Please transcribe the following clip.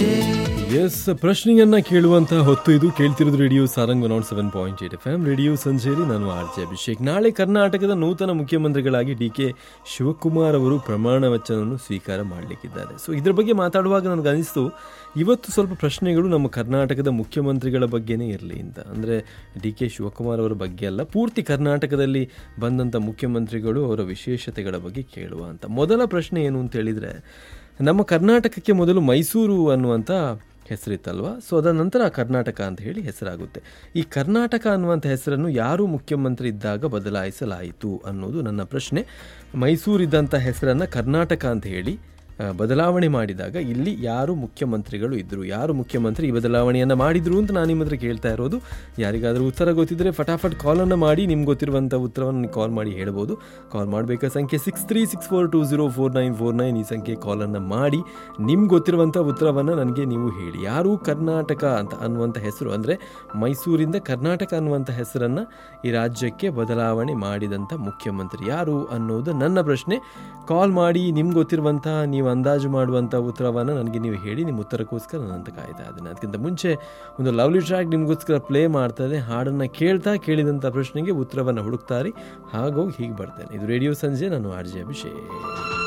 S ಪ್ರಶ್ನೆಯನ್ನ ಕೇಳುವಂತಹ ಹೊತ್ತು ಇದು ಕೇಳ್ತಿರೋದು radio Sarang one seven point eight F M radio ಸಂಜೆಯಲ್ಲಿ ನಾನು ಆರ್ ಜೆ ಅಭಿಷೇಕ್ ನಾಳೆ ಕರ್ನಾಟಕದ ನೂತನ ಮುಖ್ಯಮಂತ್ರಿಗಳಾಗಿ ಡಿ ಕೆ ಶಿವಕುಮಾರ್ ಅವರು ಪ್ರಮಾಣ ವಚನವನ್ನು ಸ್ವೀಕಾರ ಮಾಡಲಿಕ್ಕಿದ್ದಾರೆ ಸೊ ಇದ್ರ ಬಗ್ಗೆ ಮಾತಾಡುವಾಗ ನನಗೆ ಅನಿಸ್ತು ಇವತ್ತು ಸ್ವಲ್ಪ ಪ್ರಶ್ನೆಗಳು ನಮ್ಮ ಕರ್ನಾಟಕದ ಮುಖ್ಯಮಂತ್ರಿಗಳ ಬಗ್ಗೆನೇ ಇರಲಿ ಅಂತ ಅಂದರೆ ಡಿ ಕೆ ಶಿವಕುಮಾರ್ ಅವರ ಬಗ್ಗೆ ಅಲ್ಲ ಪೂರ್ತಿ ಕರ್ನಾಟಕದಲ್ಲಿ ಬಂದಂಥ ಮುಖ್ಯಮಂತ್ರಿಗಳು ಅವರ ವಿಶೇಷತೆಗಳ ಬಗ್ಗೆ ಕೇಳುವ ಅಂತ ಮೊದಲ ಪ್ರಶ್ನೆ ಏನು ಅಂತ ಹೇಳಿದರೆ ನಮ್ಮ ಕರ್ನಾಟಕಕ್ಕೆ ಮೊದಲು ಮೈಸೂರು ಅನ್ನುವಂಥ ಹೆಸರಿತ್ತಲ್ವಾ ಸೊ ಅದರ ನಂತರ ಕರ್ನಾಟಕ ಅಂತ ಹೇಳಿ ಹೆಸರಾಗುತ್ತೆ ಈ ಕರ್ನಾಟಕ ಅನ್ನುವಂಥ ಹೆಸರನ್ನು ಯಾರು ಮುಖ್ಯಮಂತ್ರಿ ಇದ್ದಾಗ ಬದಲಾಯಿಸಲಾಯಿತು ಅನ್ನೋದು ನನ್ನ ಪ್ರಶ್ನೆ ಮೈಸೂರಿದ್ದಂಥ ಹೆಸರನ್ನು ಕರ್ನಾಟಕ ಅಂತ ಹೇಳಿ ಆ, ಬದಲಾವಣೆ ಮಾಡಿದಾಗ ಇಲ್ಲಿ ಯಾರು ಮುಖ್ಯಮಂತ್ರಿಗಳು ಇದ್ದರು ಯಾರು ಮುಖ್ಯಮಂತ್ರಿ ಈ ಬದಲಾವಣೆಯನ್ನು ಮಾಡಿದ್ರು ಅಂತ ನಾನು ನಿಮ್ಮ ಹತ್ರ ಕೇಳ್ತಾ ಇರೋದು ಯಾರಿಗಾದರೂ ಉತ್ತರ ಗೊತ್ತಿದ್ದರೆ ಫಟಾಫಟ್ ಕಾಲನ್ನು ಮಾಡಿ ನಿಮ್ಗೆ ಗೊತ್ತಿರುವಂಥ ಉತ್ತರವನ್ನು ಕಾಲ್ ಮಾಡಿ ಹೇಳ್ಬೋದು ಕಾಲ್ ಮಾಡಬೇಕಾದ ಸಂಖ್ಯೆ six three six four two zero four nine four nine ಈ ಸಂಖ್ಯೆ ಕಾಲನ್ನು ಮಾಡಿ ನಿಮ್ಗೆ ಗೊತ್ತಿರುವಂಥ ಉತ್ತರವನ್ನು ನನಗೆ ನೀವು ಹೇಳಿ ಯಾರು ಕರ್ನಾಟಕ ಅಂತ ಅನ್ನುವಂಥ ಹೆಸರು ಅಂದರೆ ಮೈಸೂರಿಂದ ಕರ್ನಾಟಕ ಅನ್ನುವಂಥ ಹೆಸರನ್ನು ಈ ರಾಜ್ಯಕ್ಕೆ ಬದಲಾವಣೆ ಮಾಡಿದಂಥ ಮುಖ್ಯಮಂತ್ರಿ ಯಾರು ಅನ್ನೋದು ನನ್ನ ಪ್ರಶ್ನೆ ಕಾಲ್ ಮಾಡಿ ನಿಮ್ಗೆ ಗೊತ್ತಿರುವಂಥ ನೀವು ಅಂದಾಜು ಮಾಡುವಂಥ ಉತ್ತರವನ್ನು ನನಗೆ ನೀವು ಹೇಳಿ ನಿಮ್ಮ ಉತ್ತರಕ್ಕೋಸ್ಕರ ನನ್ನಂತ ಕಾಯ್ತಾ ಇದ್ದೇನೆ ಅದಕ್ಕಿಂತ ಮುಂಚೆ ಒಂದು ಲವ್ಲಿ ಟ್ರ್ಯಾಕ್ ನಿಮಗೋಸ್ಕರ ಪ್ಲೇ ಮಾಡ್ತದೆ ಹಾಡನ್ನು ಕೇಳ್ತಾ ಕೇಳಿದಂಥ ಪ್ರಶ್ನೆಗೆ ಉತ್ತರವನ್ನು ಹುಡುಕ್ತಾರೆ ಹಾಗೋಗಿ ಹೀಗೆ ಬರ್ತೇನೆ ಇದು ರೇಡಿಯೋ ಸಂಜೆ ನಾನು ಆರ್ ಜೆ ಅಭಿಷೇಕ್